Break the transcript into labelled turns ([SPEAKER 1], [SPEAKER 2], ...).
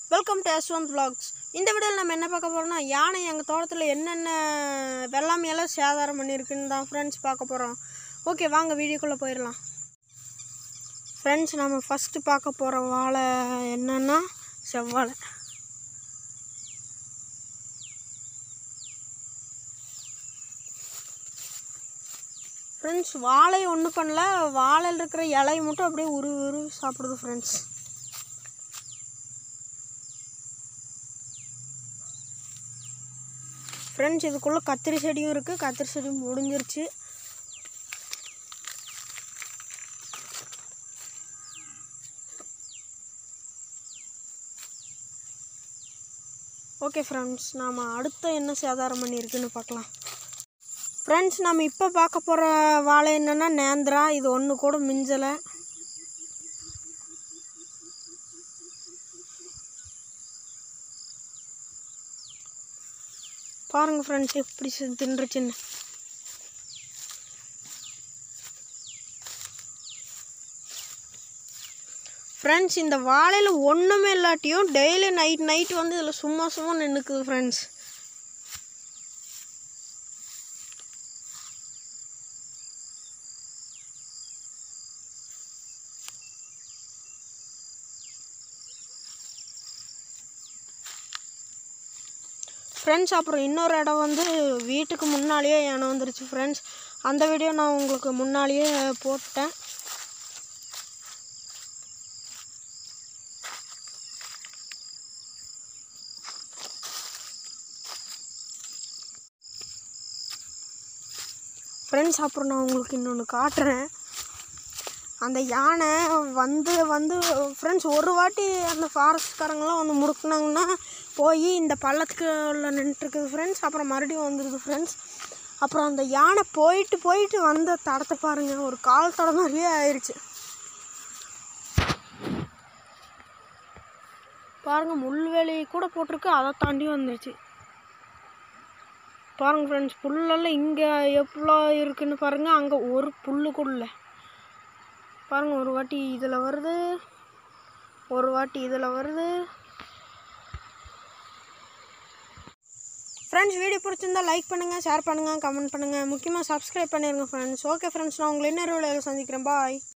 [SPEAKER 1] welcome to எஸ்வந்த் vlogs இந்த வீடியோவில் நம்ம என்ன பார்க்க போகிறோம்னா யானை எங்கள் தோட்டத்தில் என்னென்ன வெள்ளாமையெல்லாம் சேதாரம் பண்ணியிருக்குன்னு தான் ஃப்ரெண்ட்ஸ் பார்க்க போகிறோம் ஓகே வாங்க வீடியோக்குள்ளே போயிடலாம் ஃப்ரெண்ட்ஸ் நம்ம ஃபஸ்ட்டு பார்க்க போகிற வாழை என்னன்னா செவ்வாழை ஃப்ரெண்ட்ஸ் வாழை ஒன்றும் பண்ணல வாழையில் இருக்கிற இலையை மட்டும் அப்படியே உருவி உருவி சாப்பிடுது ஃப்ரெண்ட்ஸ் ஃப்ரெண்ட்ஸ் இதுக்குள்ளே கத்திரி செடியும் இருக்குது கத்திரி செடி முடிஞ்சிருச்சு ஓகே ஃப்ரெண்ட்ஸ் நாம் அடுத்த என்ன சேதாரம் பண்ணியிருக்குன்னு பார்க்கலாம் ஃப்ரெண்ட்ஸ் நம்ம இப்போ பார்க்க போகிற வாழை என்னென்னா நேந்திரா இது ஒன்று கூட மிஞ்சலை பாருங்கள் ஃப்ரெண்ட்ஸ் எப்படி செ- தின்றுச்சுன்னு ஃப்ரெண்ட்ஸ் இந்த வாழையில் ஒன்றுமே இல்லாட்டியும் டெய்லி நைட் நைட் வந்து இதில் சும்மா சும்மா நின்றுக்குது ஃப்ரெண்ட்ஸ் ஃப்ரெண்ட்ஸ் அப்புறம் இன்னொரு இடம் வந்து வீட்டுக்கு முன்னாலேயே யானை வந்துருச்சு ஃப்ரெண்ட்ஸ் அந்த வீடியோ நான் உங்களுக்கு முன்னாலேயே போட்டேன் ஃப்ரெண்ட்ஸ் அப்புறம் நான் உங்களுக்கு இன்னொன்று காட்டுறேன் அந்த யானை வந்து வந்து ஃப்ரெண்ட்ஸ் ஒரு வாட்டி அந்த ஃபாரஸ்ட்காரங்களாம் வந்து முடுக்குனாங்கன்னா போய் இந்த பள்ளத்துக்குள்ள நின்றுட்டுருக்குது ஃப்ரெண்ட்ஸ் அப்புறம் மறுபடியும் வந்துடுது ஃப்ரெண்ட்ஸ் அப்புறம் அந்த யானை போயிட்டு போயிட்டு வந்த தடத்தை பாருங்கள் ஒரு கால் தடம் மாதிரியே ஆயிடுச்சு பாருங்கள் முள்வேலி கூட போட்டிருக்கு அதை தாண்டி வந்துருச்சு பாருங்க ஃப்ரெண்ட்ஸ் புல்லெல்லாம் இங்கே எவ்வளோ இருக்குன்னு பாருங்கள் அங்கே ஒரு புல்லு கூட இல்லை பாருங்க ஒரு வாட்டி இதில் வருது ஒரு வாட்டி இதில் வருது ஃப்ரெண்ட்ஸ் வீடியோ பிடிச்சிருந்தா லைக் பண்ணுங்கள் ஷேர் பண்ணுங்கள் கமெண்ட் பண்ணுங்கள் முக்கியமாக சப்ஸ்கிரைப் பண்ணிடுங்க ஃப்ரெண்ட்ஸ் ஓகே ஃப்ரெண்ட்ஸ் நான் உங்களை இன்னொரு வீடியோவில் சந்திக்கிறேன் பாய்